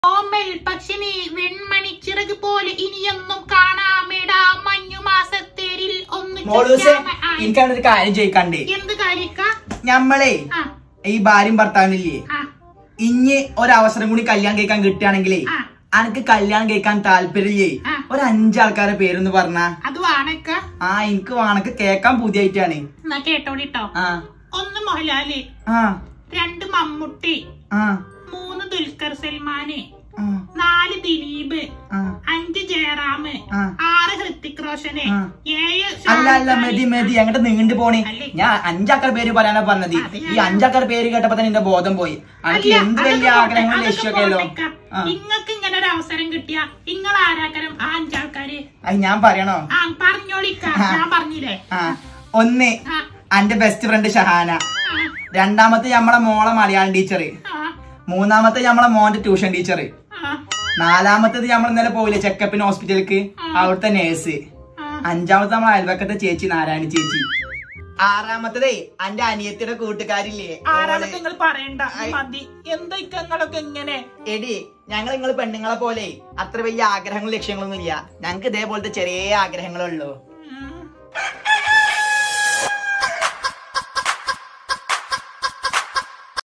ഓമൽ പക്ഷിനി വെൺമണി ചിറക് പോലെ ഇനിയൊന്നും കാണാമെടാ മഞ്ഞു മാസത്തേരിൽ ഒന്ന് മോളൂസെ ചൊല്ലാമ- ആ, എനിക്കാണ് ഒരു കാര്യം ചോദിക്കണ്ടേ എന്ത് കാര്യക്ക ഞമ്മളെ ആ ഈ ഭാര്യയും ഭർത്താവിനില്ലേ ആ ഇനി ഒരവസരം കൂടി കല്യാണം കഴിക്കാൻ കിട്ടുകയാണെങ്കിലേ ആ അനക്ക് കല്യാണം കഴിക്കാൻ താല്പര്യമില്ലേ ആ. ഒരു അഞ്ചാൾക്കാരെ പേരൊന്ന് പറഞ്ഞ അത് വാണക്ക ആ എനിക്ക് വാണക്ക് കേക്കാൻ പുതിയായിട്ടാണ് എന്നാ കേട്ടോളിട്ടോ ആ ഒന്ന് മോഹൻലാല് ആ രണ്ട് മമ്മൂട്ടി ആ മൂന്ന് ദുൽഖർ സൽമാന് ആ, നാല് ദിലീപ് ആ. അഞ്ച് ജയറാമ് ആ. ആറ് ഹൃത്തിക് റോഷന് ആ. ഏഴ് അല്ല അല്ല ഷാരൂഖ് മെതി ഖാൻ. മെതി അങ്ങോട്ട് നീണ്ടു പോണേ അല്ലേ? ഞാൻ അഞ്ചാക്കർ പേര് പറയാനാ പറഞ്ഞത് അത് ഈ ഞാൻ- അഞ്ചാക്കർ പേര് കേട്ടപ്പോ തന്നെ എന്റെ ബോധം പോയി അനക്ക് അല്ല, എന്ത് അതൊക്കെ വലിയ പോട്ടെ, ആഗ്രഹങ്ങളും അതൊക്കെ ലക്ഷ്യമൊക്കെയല്ലോ പോട്ടെക്ക. ആ നിങ്ങക്ക് ഇങ്ങനെ ഒരു അവസരം കിട്ടിയ നിങ്ങൾ ആരാക്കരം ആ അഞ്ചാൾക്കാര് അത് ഞാൻ പറയണോ ആ പറഞ്ഞോളിക്ക ആ. ഞാൻ പറഞ്ഞില്ലേ ആ ഒന്ന് ആ എന്റെ ബെസ്റ്റ് ഫ്രണ്ട് ഷഹാന ആ, രണ്ടാമത്തെ നമ്മളെ മോളെ മലയാളം ടീച്ചർ ആ, മൂന്നാമത്തെ നമ്മളെ മോന്റെ ട്യൂഷൻ ടീച്ചർ ആ, നാലാമത്തത് നമ്മൾ ഇന്നലെ പോയില്ലേ ചെക്കപ്പിന് ഹോസ്പിറ്റലിക്ക് അവിടുത്തെ നേഴ്സ് ആ. അഞ്ചാമത്തെ നമ്മളെ അയൽവക്കത്തെ ചേച്ചി നാരായണി ചേച്ചി ആറാമത്തതേ എന്റെ അനിയത്തിയുടെ കൂട്ടുകാരില്ലേ ആരാണ് ഓള്. നിങ്ങൾ പറയണ്ട ഐ. മതി എന്തൊക്കെ നിങ്ങളൊക്കെ ഇങ്ങനെ എടി ഞങ്ങൾ നിങ്ങൾ പെണ്ണുങ്ങളെ പോലെ അത്ര വലിയ ആഗ്രഹങ്ങളും ലക്ഷ്യങ്ങളൊന്നും ഇല്ല ഞങ്ങൾക്ക് ഇതേപോലത്തെ ചെറിയ ആഗ്രഹങ്ങളുള്ളൂ ഉം.